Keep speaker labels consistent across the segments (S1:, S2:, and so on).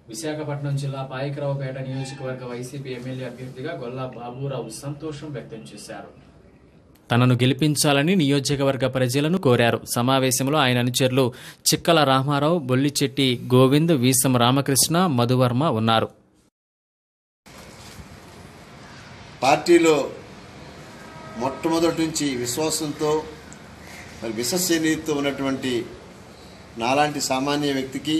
S1: విశాఖపట్నం జిల్లా పాయకరావుపేట నియోజకవర్గ YCP MLA అభ్యర్థిగా గొల్లా బాబురావు సంతోషం వ్యక్తం చేశారు తనను గెలిపించాలని నియోజకవర్గ ప్రజలను కోరారు సమావేశంలో ఆయన అనుచరులు చిక్కల రామారావు బొల్లిచెట్టి గోవింద్ వీసం రామకృష్ణ మధువర్మ ఉన్నారు
S2: పార్టీలో మొట్టమొదటి నుంచి విశ్వాసంతో మరి విశ్వసనీయతతో ఉన్నటువంటి నాలాంటి సామాన్య వ్యక్తికి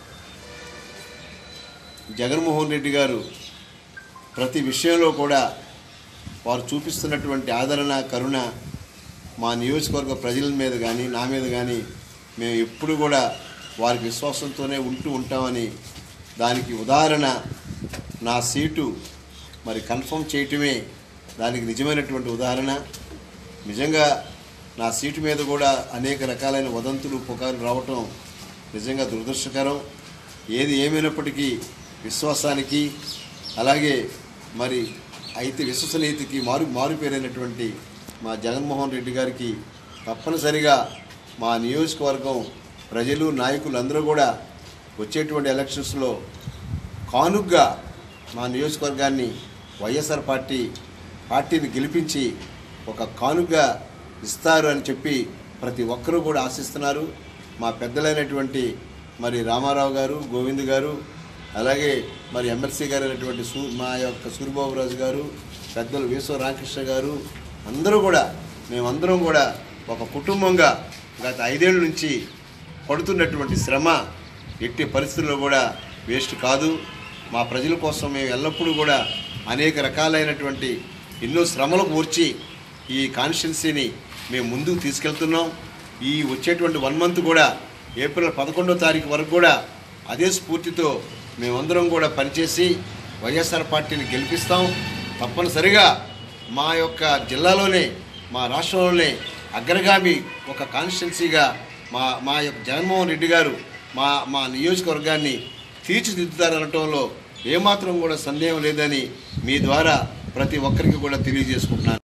S2: జగన్మోహన్ రెడ్డి గారు ప్రతి విషయంలో కూడా వారు చూపిస్తున్నటువంటి ఆదరణ కరుణ మా నియోజకవర్గ ప్రజల మీద కానీ నా మీద కానీ మేము ఎప్పుడు కూడా వారికి విశ్వాసంతోనే ఉంటూ ఉంటామని దానికి ఉదాహరణ నా సీటు మరి కన్ఫర్మ్ చేయటమే దానికి నిజమైనటువంటి ఉదాహరణ నిజంగా నా సీటు మీద కూడా అనేక రకాలైన వదంతులు పుకారు రావటం నిజంగా దురదృష్టకరం ఏది ఏమైనప్పటికీ విశ్వాసానికి అలాగే మరి అయితే విశ్వసనీయతకి మారు మారుపేరైనటువంటి మా జగన్మోహన్ రెడ్డి గారికి తప్పనిసరిగా మా నియోజకవర్గం ప్రజలు నాయకులు అందరూ కూడా వచ్చేటువంటి ఎలక్షన్స్లో కానుగ్గా మా నియోజకవర్గాన్ని వైఎస్ఆర్ పార్టీ పార్టీని గెలిపించి ఒక కానుగ్గా ఇస్తారు అని చెప్పి ప్రతి ఒక్కరూ కూడా ఆశిస్తున్నారు మా పెద్దలైనటువంటి మరి రామారావు గారు గోవింద్ గారు అలాగే మరి ఎమ్మెల్సీ గారు అయినటువంటి సూ మా యొక్క సూర్యబాబురాజు గారు పెద్దలు వీశ్వ రామకృష్ణ గారు అందరూ కూడా మేమందరం కూడా ఒక కుటుంబంగా గత ఐదేళ్ళ నుంచి పడుతున్నటువంటి శ్రమ ఎట్టి పరిస్థితుల్లో కూడా వేస్ట్ కాదు మా ప్రజల కోసం మేము ఎల్లప్పుడూ కూడా అనేక రకాలైనటువంటి ఎన్నో శ్రమలకు కూర్చి ఈ కాన్స్టిట్యున్సీని మేము ముందుకు తీసుకెళ్తున్నాం ఈ వచ్చేటువంటి వన్ మంత్ కూడా ఏప్రిల్ పదకొండో తారీఖు వరకు కూడా అదే స్ఫూర్తితో మేమందరం కూడా పనిచేసి వైఎస్ఆర్ పార్టీని గెలిపిస్తాం తప్పనిసరిగా మా యొక్క జిల్లాలోనే మా రాష్ట్రంలోనే అగ్రగామి ఒక కాన్స్టిట్యున్సీగా మా మా యొక్క జగన్మోహన్ రెడ్డి గారు మా మా నియోజకవర్గాన్ని తీర్చిదిద్దుతారనటంలో ఏమాత్రం కూడా సందేహం లేదని మీ ద్వారా ప్రతి ఒక్కరికి కూడా తెలియజేసుకుంటున్నాను